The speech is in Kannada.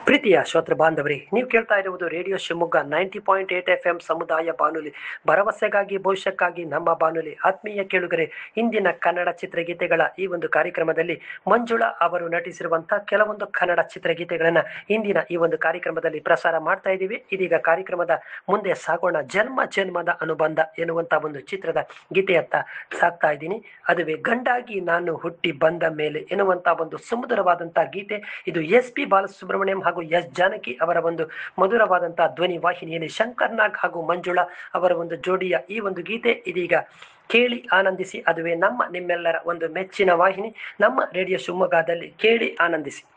ಪ್ರೀತಿಯ ಶ್ರೋತೃ ಬಾಂಧವರೇ ನೀವು ಕೇಳ್ತಾ ಇರುವುದು radio Shivamogga ninety point eight F M ಸಮುದಾಯ ಬಾನುಲಿ ಭರವಸೆಗಾಗಿ ಭವಿಷ್ಯಕ್ಕಾಗಿ ನಮ್ಮ ಬಾನುಲಿ ಆತ್ಮೀಯ ಕೇಳುಗರೆ ಇಂದಿನ ಕನ್ನಡ ಚಿತ್ರಗೀತೆಗಳ ಈ ಒಂದು ಕಾರ್ಯಕ್ರಮದಲ್ಲಿ ಮಂಜುಳಾ ಅವರು ನಟಿಸಿರುವಂತಹ ಕೆಲವೊಂದು ಕನ್ನಡ ಚಿತ್ರಗೀತೆಗಳನ್ನ ಇಂದಿನ ಈ ಒಂದು ಕಾರ್ಯಕ್ರಮದಲ್ಲಿ ಪ್ರಸಾರ ಮಾಡ್ತಾ ಇದ್ದೀವಿ ಇದೀಗ ಕಾರ್ಯಕ್ರಮದ ಮುಂದೆ ಸಾಗೋಣ ಜನ್ಮ ಜನ್ಮದ ಅನುಬಂಧ ಎನ್ನುವಂತ ಒಂದು ಚಿತ್ರದ ಗೀತೆಯತ್ತ ಸಾಕ್ತಾ ಇದ್ದೀನಿ ಅದುವೇ ಗಂಡಾಗಿ ನಾನು ಹುಟ್ಟಿ ಬಂದ ಮೇಲೆ ಎನ್ನುವಂತ ಒಂದು ಸುಮಧುರವಾದಂತಹ ಗೀತೆ ಇದು ಎಸ್ ಪಿ ಬಾಲಸುಬ್ರಹ್ಮಣ್ಯಂ ಹಾಗೂ ಎಸ್ ಜಾನಕಿ ಅವರ ಒಂದು ಮಧುರವಾದಂತಹ ಧ್ವನಿ ವಾಹಿನಿಯಲ್ಲಿ ಶಂಕರ್ ನಾಗ್ ಹಾಗೂ ಮಂಜುಳಾ ಅವರ ಒಂದು ಜೋಡಿಯ ಈ ಒಂದು ಗೀತೆ ಇದೀಗ ಕೇಳಿ ಆನಂದಿಸಿ ಅದುವೇ ನಮ್ಮ ನಿಮ್ಮೆಲ್ಲರ ಒಂದು ಮೆಚ್ಚಿನ ವಾಹಿನಿ ನಮ್ಮ ರೇಡಿಯೋ ಶಿವಮೊಗ್ಗದಲ್ಲಿ ಕೇಳಿ ಆನಂದಿಸಿ